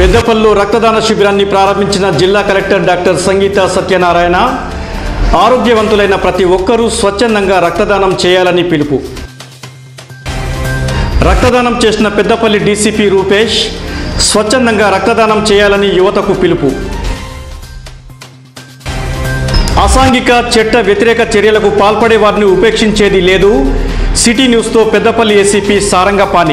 పెద్దపల్లిలో రక్తదాన శిబిరాన్ని ప్రారంభించిన జిల్లా కలెక్టర్ డాక్టర్ సంగీత సత్యనారాయణ ఆరోగ్యవంతులైన ప్రతి ఒక్కరూ స్వచ్ఛందంగా రక్తదానం చేయాలని పిలుపు రక్తదానం చేసిన పెద్దపల్లి డీసీపీ రూపేష్ స్వచ్ఛందంగా రక్తదానం చేయాలని యువతకు పిలుపు అసాంఘిక చట్ట వ్యతిరేక చర్యలకు పాల్పడే వారిని ఉపేక్షించేది లేదు సిటీ న్యూస్తో పెద్దపల్లి ఏసీపీ సారంగపాణి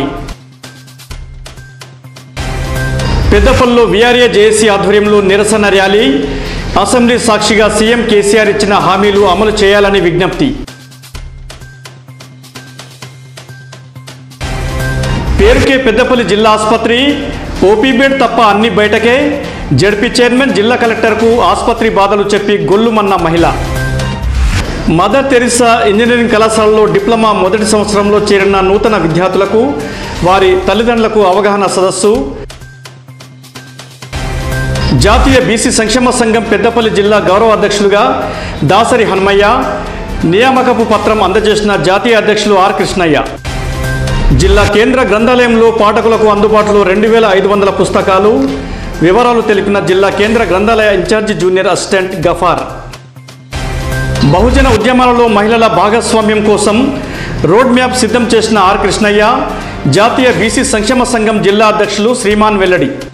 పెద్దపల్లిలో వీఆర్ఏ జేఏసీ ఆధ్వర్యంలో నిరసన ర్యాలీ అసెంబ్లీ సాక్షిగా సీఎం కేసీఆర్ ఇచ్చిన హామీలు అమలు చేయాలని విజ్ఞప్తి పేరుకే పెద్దపల్లి జిల్లా ఆసుపత్రి ఓపీ బెడ్ తప్ప అన్ని బయటకే జడ్పీ చైర్మన్ జిల్లా కలెక్టర్కు ఆసుపత్రి బాధలు చెప్పి గొల్లుమన్న మహిళ మదర్ తెరిసా ఇంజనీరింగ్ కళాశాలలో డిప్లొమా మొదటి సంవత్సరంలో చేరిన నూతన విద్యార్థులకు వారి తల్లిదండ్రులకు అవగాహన సదస్సు జాతీయ బీసీ సంక్షేమ సంఘం పెద్దపల్లి జిల్లా గౌరవ అధ్యక్షులుగా దాసరి హనుమయ్య నియామకపు పత్రం అందజేసిన జాతీయ అధ్యక్షులు ఆర్ కృష్ణయ్య జిల్లా కేంద్ర గ్రంథాలయంలో పాఠకులకు అందుబాటులో రెండు వేల ఐదు వందల పుస్తకాలు వివరాలు తెలిపిన జిల్లా కేంద్ర గ్రంథాలయ ఇన్ఛార్జి జూనియర్ అసిస్టెంట్ గఫార్ బహుజన ఉద్యమాలలో మహిళల భాగస్వామ్యం కోసం రోడ్ మ్యాప్ సిద్ధం చేసిన ఆర్ కృష్ణయ్య జాతీయ బీసీ సంక్షేమ సంఘం జిల్లా అధ్యక్షులు శ్రీమాన్ వెల్లడి